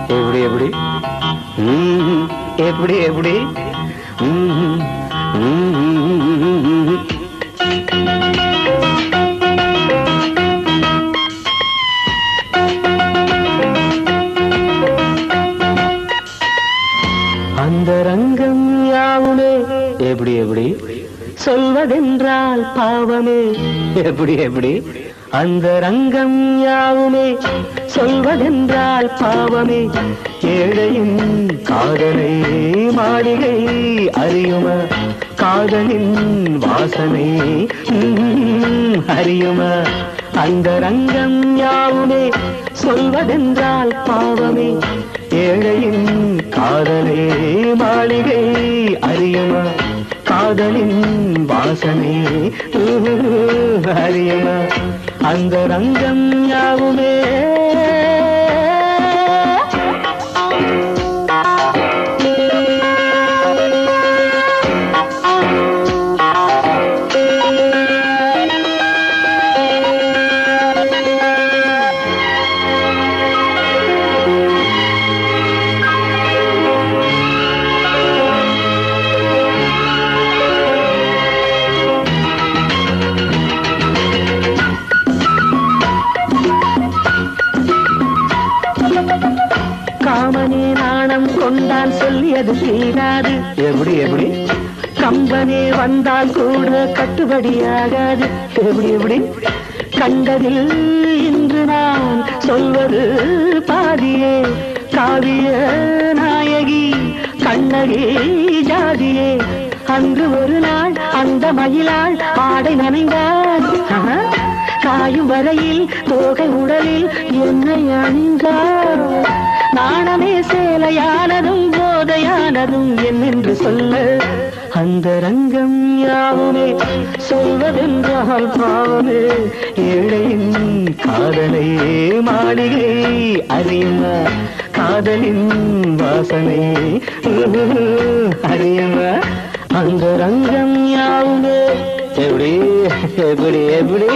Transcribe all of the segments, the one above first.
எப்படி எப்படி ம்ஹும். எப்படி எப்படி ம்ஹும். ம்ஹும். அந்த ரங்கம் யாவுமே எப்படி எப்படி சொல்வதென்றால் பாவமே எப்படி எப்படி அந்த ரங்கம் யாவுமே சொல்வதென்றால் பாவமே ஏழையின் காதலை மாளிகை அறியுமா காதலின் வாசனை ம்ம், அறியுமா அந்த ரங்கம் யாவுமே சொல்வதென்றால் பாவமே ஏழையின் காதலே மாளிகை அறியுமா காதலின் வாசனை ஊஹு, அறியுமா அந்த ரங்கம் யாவுமே காமனே நாணம் கொண்டான் சொல்லியது தீராது எப்படி எப்படி கம்பனே வந்தால் கூட கட்டுப்படியாகாது எப்படி எப்படி கண்டதில் இன்று நான் சொல்வது பாதியே காவிய நாயகி கண்ணகி ஜாதியே அன்று ஒரு நாள் அந்த மயிலாள் ஆடை நனைந்தாள் ஆஹா. காயும் வரையில் தோகை உடலில் என்னை அணிந்தாள் நாணமே சேலையானதும் போதையானதும் என்னென்று சொல்ல அந்த ரங்கம் யாவுமே சொல்வதென்றால் பாவமே ஏழையின் காதலை மாளிகை அறியுமா காதலின் வாசனை ஊஹு, அறியுமா அந்த ரங்கம் யாவுமே எப்படி எப்படி எப்படி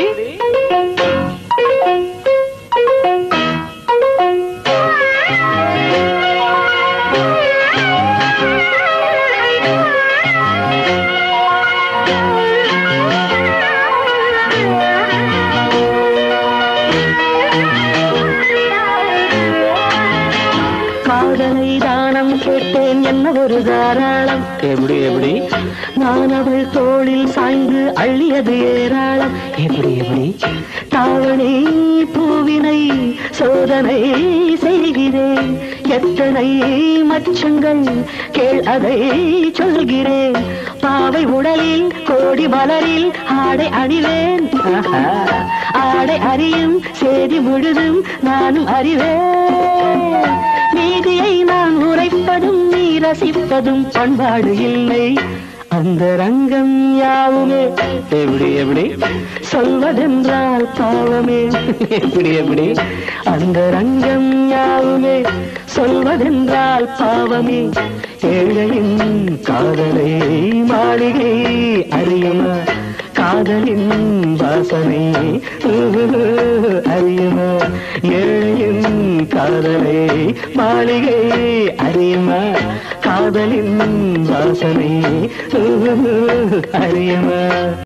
காதலை தானம் கேட்டேன் என்ன ஒரு தாராளம் எப்படி எப்படி நான் அவள் தோளில் சாய்ந்து அள்ளியது ஏராளம் எப்படி எப்படி தாவணி பூவினை சோதனை செய்கிறேன் எத்தனை மச்சங்கள் கேள் அதை சொல்கிறேன் பாவை உடலில் கோடி மலரில் ஆடை அணிவேன் ஆஹா. ஆடை அறியும் செய்தி முழுதும் நானும் அறிவேன் நீதியை நான் உரைப்பதும் நீ ரசிப்பதும் பண்பாடு இல்லை அந்த ரங்கம் யாவுமே எப்படி எப்படி சொல்வதென்றால் பாவமே எப்படி எப்படி அந்த ரங்கம் யாவுமே சொல்வதென்றால் பாவமே ஏழையின் காதலை மாளிகை அறியுமா காதலின் வாசனை ஊஹு, அறியுமா ஏழையின் காதலை மாளிகை அறியுமா காதலின் வாசனை ஊஹு, அறியுமா